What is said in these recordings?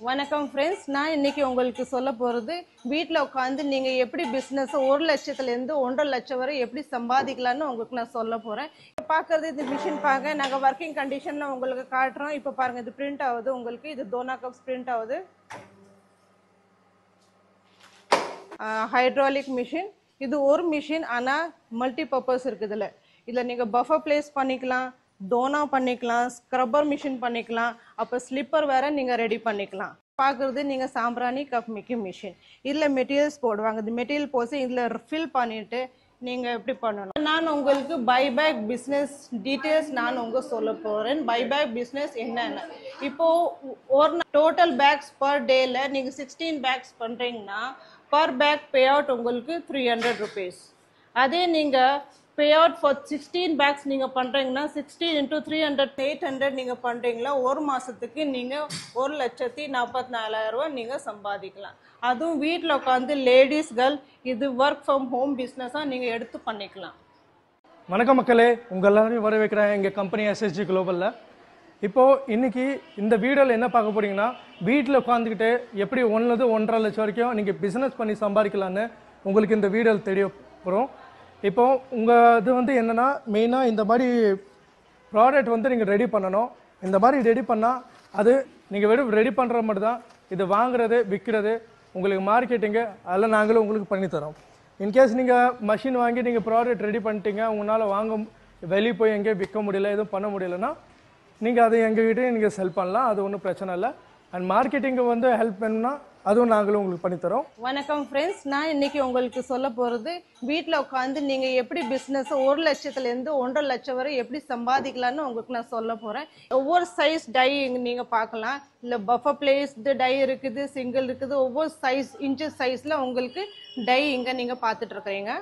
வணக்கம் ஃப்ரெண்ட்ஸ் நான் இன்னைக்கு உங்களுக்கு சொல்ல போகிறது வீட்டில் உட்காந்து நீங்கள் எப்படி பிஸ்னஸ் ஒரு லட்சத்துலேருந்து ஒன்றரை லட்சம் வரை எப்படி சம்பாதிக்கலாம்னு உங்களுக்கு நான் சொல்ல போகிறேன் இப்போ பார்க்குறது இது மிஷின் பாருங்க நாங்கள் ஒர்க்கிங் கண்டிஷனில் உங்களுக்கு காட்டுறோம் இப்போ பாருங்கள் இது பிரிண்ட் ஆகுது உங்களுக்கு இது டோனா கப்ஸ் பிரிண்ட் ஆகுது ஹைட்ராலிக் மிஷின் இது ஒரு மிஷின் ஆனால் மல்டி பர்பஸ் இருக்குதுல இதில் நீங்கள் பஃபர் பிளேஸ் பண்ணிக்கலாம் டோனா பண்ணிக்கலாம் ஸ்க்ரப்பர் மிஷின் பண்ணிக்கலாம் அப்போ ஸ்லிப்பர் வேற நீங்கள் ரெடி பண்ணிக்கலாம் பார்க்குறது நீங்கள் சாம்பிராணி கப் மேக்கிங் மிஷின் இதில் மெட்டீரியல்ஸ் போடுவாங்க இந்த மெட்டீரியல் போட்டு இதில் ஃபில் பண்ணிட்டு நீங்கள் எப்படி பண்ணணும் நான் உங்களுக்கு பைபேக் பிஸ்னஸ் டீட்டெயில்ஸ் நான் உங்க சொல்ல போகிறேன் பைபேக் பிஸ்னஸ் என்னென்ன இப்போது ஒரு டோட்டல் பேக்ஸ் பர் டேல நீங்கள் சிக்ஸ்டீன் பேக்ஸ் பண்ணுறீங்கன்னா பர் பேக் பே அவுட் உங்களுக்கு த்ரீ ஹண்ட்ரட் ருபீஸ் அதே நீங்கள் pay out for sixteen packs நீங்கள் பண்ணுறீங்கன்னா sixteen into three hundred eight hundred நீங்கள் பண்ணுறீங்களா ஒரு மாதத்துக்கு நீங்கள் ஒரு லட்சத்தி நாற்பத்தி நாலாயிரம் ரூபாய் நீங்கள் சம்பாதிக்கலாம் அதுவும் வீட்டில் உட்காந்து லேடிஸ்கள் இது ஒர்க் ஃப்ரம் ஹோம் பிஸ்னஸாக நீங்கள் எடுத்து பண்ணிக்கலாம் வணக்கம் மக்களே உங்கள் எல்லாரையும் வரவேற்கிறேன் எங்கள் கம்பெனி எஸ்எஸ்ஜி குளோபலில் இப்போது இன்னைக்கு இந்த வீடியோவில் என்ன பார்க்க போறீங்கன்னா வீட்டில் உட்காந்துக்கிட்டு எப்படி ஒன்றுலேருந்து ஒன்றரை லட்சம் வரைக்கும் நீங்கள் பிஸ்னஸ் பண்ணி சம்பாதிக்கலான்னு உங்களுக்கு இந்த வீடியோவில் தெரிய போகிறோம் இப்போ உங்கள் இது வந்து என்னென்னா மெயினாக இந்த மாதிரி ப்ராடக்ட் வந்து நீங்கள் ரெடி பண்ணணும் இந்த மாதிரி ரெடி பண்ணால் அது நீங்கள் வெறும் ரெடி பண்ணுறது மட்டும் தான் இது வாங்குறது விற்கிறது உங்களுக்கு மார்க்கெட்டிங்கு அதெல்லாம் நாங்களும் உங்களுக்கு பண்ணித்தரோம் இன்கேஸ் நீங்கள் மஷின் வாங்கி நீங்கள் ப்ராடக்ட் ரெடி பண்ணிட்டீங்க உங்களால் வாங்க வெளியே போய் எங்கேயும் விற்க முடியல எதுவும் பண்ண முடியலன்னா நீங்கள் அதை எங்ககிட்டயும் நீங்கள் செல் பண்ணலாம் அது ஒன்றும் பிரச்சனை இல்லை அண்ட் மார்க்கெட்டிங்கு வந்து ஹெல்ப் வேணும்னா அதுவும் நாங்களும் உங்களுக்கு பண்ணித்தரோம் வணக்கம் ஃப்ரெண்ட்ஸ் நான் இன்னைக்கு உங்களுக்கு சொல்ல போகிறது வீட்டில் உட்காந்து நீங்கள் எப்படி பிஸ்னஸ் ஒரு லட்சத்துலேருந்து ஒன்றரை லட்சம் வரை எப்படி சம்பாதிக்கலாம்னு உங்களுக்கு நான் சொல்ல போகிறேன் ஒவ்வொரு சைஸ் டை நீங்கள் பார்க்கலாம் இல்லை பஃபர் பிளேஸ்டு டை இருக்குது சிங்கிள் இருக்குது ஒவ்வொரு சைஸ் இன்ச்சஸ் சைஸில் உங்களுக்கு டை இங்கே நீங்கள் பார்த்துட்டு இருக்கிறீங்க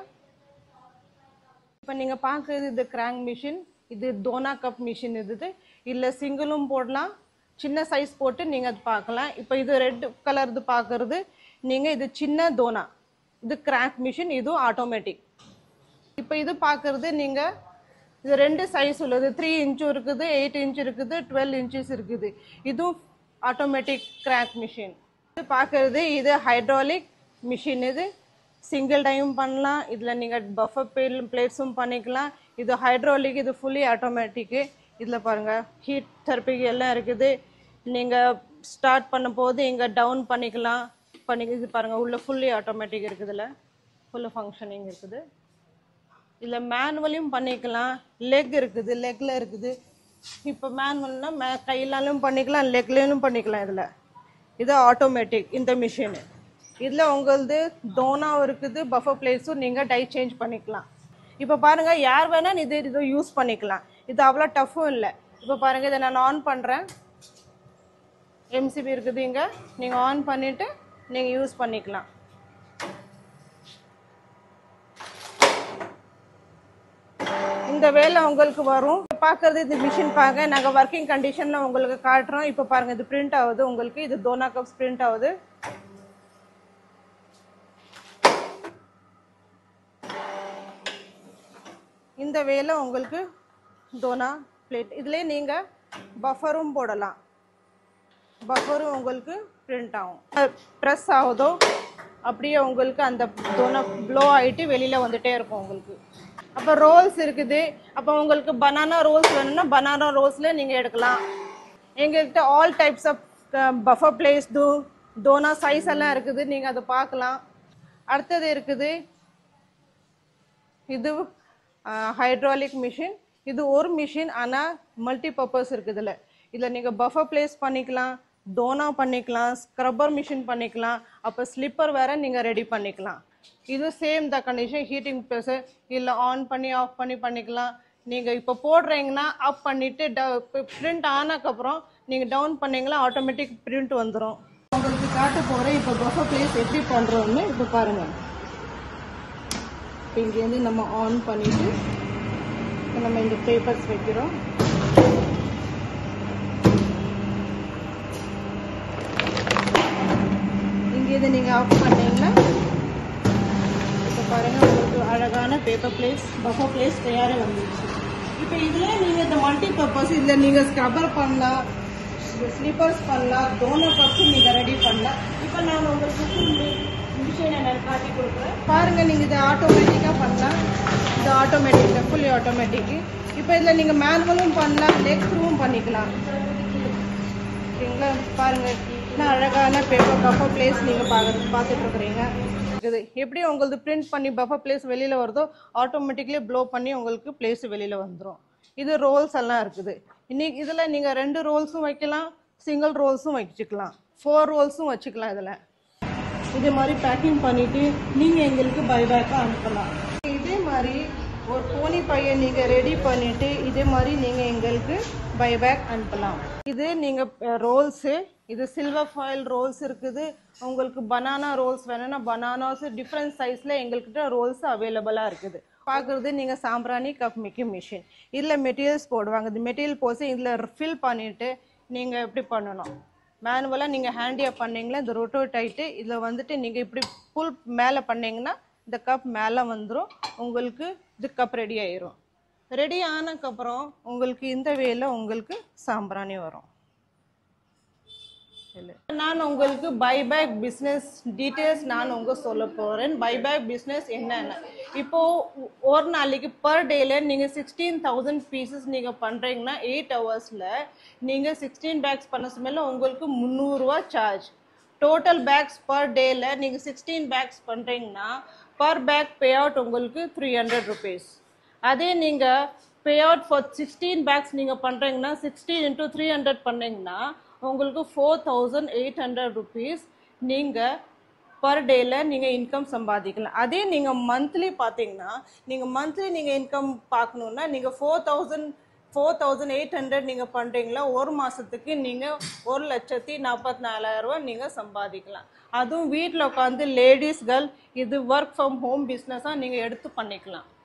இப்போ நீங்கள் பார்க்குறது இது கிராங்க் மிஷின் இது டோனா கப் மிஷின் இது இல்லை சிங்கிளும் போடலாம் சின்ன சைஸ் போட்டு நீங்கள் அது பார்க்கலாம் இப்போ இது ரெட் கலர் இது பார்க்குறது நீங்கள் இது சின்ன டோனா இது கிராங்க் மிஷின் இதுவும் ஆட்டோமேட்டிக் இப்போ இது பார்க்குறது நீங்கள் இது ரெண்டு சைஸ் உள்ளது த்ரீ இன்ச்சும் இருக்குது எயிட் இன்ச் இருக்குது டுவெல் இன்ச்சஸ் இருக்குது இதுவும் ஆட்டோமேட்டிக் கிராங்க் மிஷின் இது பார்க்குறது இது ஹைட்ராலிக் மிஷின் இது சிங்கிள் டைம் பண்ணலாம் இதில் நீங்கள் பஃபர் பேல் பிளேட்ஸும் பண்ணிக்கலாம் இது ஹைட்ராலிக் இது ஃபுல்லி ஆட்டோமேட்டிக்கு இதில் பாருங்கள் ஹீட் தெரப்பிக்கு எல்லாம் இருக்குது நீங்கள் ஸ்டார்ட் பண்ணும் போது இங்கே டவுன் பண்ணிக்கலாம் பண்ணி இது பாருங்கள் உள்ள ஃபுல்லி ஆட்டோமேட்டிக் இருக்குதுல ஃபுல்லு ஃபங்க்ஷனிங் இருக்குது இதில் மேனுவலையும் பண்ணிக்கலாம் லெக் இருக்குது லெக்கில் இருக்குது இப்போ மேனுவல்னால் மே கையிலாலும் பண்ணிக்கலாம் லெக்லேயும் பண்ணிக்கலாம் இதில் இது ஆட்டோமேட்டிக் இந்த மிஷினு இதில் உங்களது டோனாவும் இருக்குது பஃபர் பிளேஸும் நீங்கள் டை சேஞ்ச் பண்ணிக்கலாம் இப்போ பாருங்கள் யார் வேணால் இது இது யூஸ் பண்ணிக்கலாம் இது அவ்வளோ டஃப்பும் இல்லை இப்போ பாருங்கள் இதை நான் ஆன் பண்ணுறேன் எம்சிபி இருக்குது இங்கே நீங்கள் ஆன் பண்ணிவிட்டு நீங்கள் யூஸ் பண்ணிக்கலாம் இந்த வேலை உங்களுக்கு வரும் பார்க்கறது இது மிஷின் பாருங்க நாங்கள் ஒர்க்கிங் கண்டிஷனில் உங்களுக்கு காட்டுறோம் இப்போ பாருங்க இது பிரிண்ட் ஆகுது உங்களுக்கு இது டோனா கப்ஸ் பிரிண்ட் ஆகுது இந்த வேலை உங்களுக்கு டோனா பிளேட் இதுலேயே நீங்கள் பஃபரும் போடலாம் பஃபரும் உங்களுக்கு பிரிண்ட் ஆகும் ப்ரெஸ் ஆகுதோ அப்படியே உங்களுக்கு அந்த டோனா ப்ளோ ஆகிட்டு வெளியில் வந்துட்டே இருக்கும் உங்களுக்கு அப்போ ரோல்ஸ் இருக்குது அப்போ உங்களுக்கு பனானா ரோல்ஸ் வேணும்னா பனானா ரோல்ஸில் நீங்கள் எடுக்கலாம் எங்கள்கிட்ட all types of buffer plates to dona size எல்லாம் இருக்குது நீங்கள் அதை பார்க்கலாம் அடுத்தது இருக்குது இது ஹைட்ராலிக் மிஷின் இது ஒரு மிஷின் ஆனால் மல்டி பர்பஸ் இருக்குதுல்ல இதில் நீங்கள் பஃபர் பிளேஸ் பண்ணிக்கலாம் டோனா பண்ணிக்கலாம் ஸ்க்ரப்பர் மிஷின் பண்ணிக்கலாம் அப்போ ஸ்லிப்பர் வேற நீங்கள் ரெடி பண்ணிக்கலாம் இது same the condition heating pressure இல்லை ஆன் பண்ணி ஆஃப் பண்ணி பண்ணிக்கலாம் நீங்கள் இப்போ போடுறீங்கன்னா அப் பண்ணிவிட்டு ட பிரிண்ட் ஆனதுக்கப்புறம் நீங்கள் டவுன் பண்ணீங்களா ஆட்டோமேட்டிக் பிரிண்ட் வந்துடும் உங்களுக்கு காட்ட போகிறேன் இப்போ பஃபர் பிளேஸ் எப்படி பண்ணுறோன்னு இப்போ பாருங்கள் இப்போ இங்கேருந்து நம்ம ஆன் பண்ணிவிட்டு இப்போ நம்ம இந்த பேப்பர்ஸ் வைக்கிறோம் இங்கேருந்து நீங்கள் ஆஃப் பண்ணீங்கன்னா இப்போ பாருங்கள் உங்களுக்கு அழகான பேப்பர் பிளேஸ் பஃபர் பிளேஸ் தயாராக வந்துருச்சு இப்போ இதில் நீங்கள் இந்த மல்டி பர்பஸ் இதில் நீங்கள் ஸ்க்ரப்பர் பண்ணலாம் ஸ்லிப்பர்ஸ் பண்ணலாம் டோனர் கப்ஸும் நீங்கள் ரெடி பண்ணலாம் இப்போ நான் உங்களுக்கு மிஷினை நான் காட்டி கொடுக்குறேன் பாருங்கள் நீங்கள் இதை ஆட்டோமேட்டிக்காக பண்ணலாம் இது ஆட்டோமேட்டிக் ஃபுல்லி ஆட்டோமேட்டிக்கு இப்போ இதில் நீங்கள் மேனுவலும் பண்ணலாம் லெக் த்ரூவும் பண்ணிக்கலாம் ஓகேங்களா பாருங்கள் நான் அழகான பேப்பர் பஃபர் பிளேஸ் நீங்கள் பார்க்க பார்த்துட்டு இருக்கிறீங்க இது எப்படி உங்களுக்கு பிரிண்ட் பண்ணி பஃபர் பிளேஸ் வெளியில் வருதோ ஆட்டோமேட்டிக்லி ப்ளோ பண்ணி உங்களுக்கு பிளேஸ் வெளியில் வந்துடும் இது ரோல்ஸ் எல்லாம் இருக்குது இன்னைக்கு இதில் நீங்கள் ரெண்டு ரோல்ஸும் வைக்கலாம் சிங்கிள் ரோல்ஸும் வச்சுக்கலாம் ஃபோர் ரோல்ஸும் வச்சுக்கலாம் இதில் இதே மாதிரி பேக்கிங் பண்ணிட்டு நீங்கள் எங்களுக்கு பைபேக்காக அனுப்பலாம் இதே மாதிரி ஒரு போனி பையன் நீங்கள் ரெடி பண்ணிட்டு இதே மாதிரி நீங்கள் எங்களுக்கு பைபேக் அனுப்பலாம் இது நீங்கள் ரோல்ஸு இது சில்வர் ஃபாயில் ரோல்ஸ் இருக்குது உங்களுக்கு பனானா ரோல்ஸ் வேணும்னா பனானாஸ் டிஃப்ரெண்ட் சைஸில் எங்கள்கிட்ட ரோல்ஸ் அவைலபிளாக இருக்குது பார்க்குறது நீங்கள் சாம்பிராணி கப் மேக்கிங் மிஷின் இதில் மெட்டீரியல்ஸ் போடுவாங்க இந்த மெட்டீரியல் போட்டு இதில் ஃபில் பண்ணிவிட்டு நீங்கள் எப்படி பண்ணணும் மேனுவலாக நீங்கள் ஹேண்டியாக பண்ணீங்களா இந்த ரொட்டோட் ஆகிட்டு இதில் வந்துட்டு நீங்கள் இப்படி புல் மேலே பண்ணீங்கன்னா இந்த கப் மேலே வந்துடும் உங்களுக்கு இது கப் ரெடி ஆயிரும் ரெடி ஆனதுக்கப்புறம் உங்களுக்கு இந்த வேல உங்களுக்கு சாம்பிராணி வரும் இல்ல. நான் உங்களுக்கு பைபேக் பிஸ்னஸ் டீட்டெயில்ஸ் நான் உங்க சொல்ல போறேன் பைபேக் பிஸ்னஸ் என்னென்ன இப்போ ஒரு நாளைக்கு பர் டேல நீங்க சிக்ஸ்டீன் தௌசண்ட் பீசஸ் நீங்க பண்றீங்கன்னா எயிட் ஹவர்ஸ்ல நீங்க சிக்ஸ்டீன் பேக்ஸ் பண்ண சமயம் உங்களுக்கு முந்நூறுரூவா சார்ஜ் டோட்டல் பேக்ஸ் பர் டேல நீங்க சிக்ஸ்டீன் பேக்ஸ் பண்றீங்கன்னா பர் பேக் பே அவுட் உங்களுக்கு த்ரீ ஹண்ட்ரட் ருபீஸ் அதே நீங்க pay out for sixteen packs நீங்க பண்றீங்கன்னா சிக்ஸ்டீன் இன்டூ த்ரீ ஹண்ட்ரட் பண்ணீங்கன்னா உங்களுக்கு four thousand eight hundred rupees நீங்க பர் டேல நீங்க இன்கம் சம்பாதிக்கலாம் அதே நீங்க மந்த்லி பாத்தீங்கன்னா நீங்க மந்த்லி நீங்க இன்கம் பார்க்கணும்னா நீங்க four thousand four thousand eight hundred நீங்க பண்றீங்களா ஒரு மாசத்துக்கு நீங்க ஒரு லட்சத்தி நாற்பத்தி நாலாயிரம் ரூபாய் நீங்க சம்பாதிக்கலாம் அதுவும் வீட்டில் உட்காந்து லேடிஸ்கள் இது ஒர்க் ஃப்ரம் ஹோம் பிஸ்னஸாக நீங்கள் எடுத்து பண்ணிக்கலாம்